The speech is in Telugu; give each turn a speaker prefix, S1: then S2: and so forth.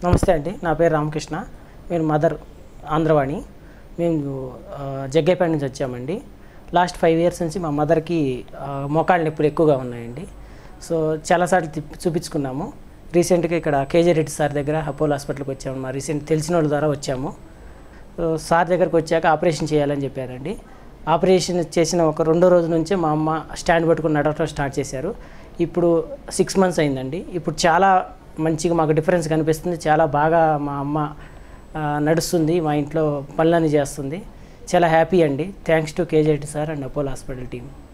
S1: నమస్తే అండి నా పేరు రామకృష్ణ నేను మదర్ ఆంధ్రవాణి మేము ఆ, జగ్గైపేట నుంచి వచ్చామండి లాస్ట్ ఫైవ్ ఇయర్స్ నుంచి మా మదర్కి ఆ, మోకాళ్ళ నొప్పులు ఎక్కువగా ఉన్నాయండి సో చాలాసార్లు తిప్పి చూపించుకున్నాము రీసెంట్గా ఇక్కడ కేజీ రెడ్డి సార్ దగ్గర అపోలో హాస్పిటల్కి వచ్చాము మా రీసెంట్ తెలిసిన వాళ్ళ ద్వారా వచ్చాము సో సార్ దగ్గరకు వచ్చాక ఆపరేషన్ చేయాలని చెప్పారండి ఆపరేషన్ చేసిన ఒక రెండో రోజు నుంచే మా అమ్మ స్టాండ్ పట్టుకుని నడవటం స్టార్ట్ చేశారు ఇప్పుడు సిక్స్ మంత్స్ అయిందండి ఇప్పుడు చాలా మంచిగా మాకు డిఫరెన్స్ కనిపిస్తుంది చాలా బాగా మా అమ్మ ఆ, నడుస్తుంది మా ఇంట్లో పనులన్నీ చేస్తుంది చాలా హ్యాపీ అండి thanks to KGIT sir and Apollo hospital team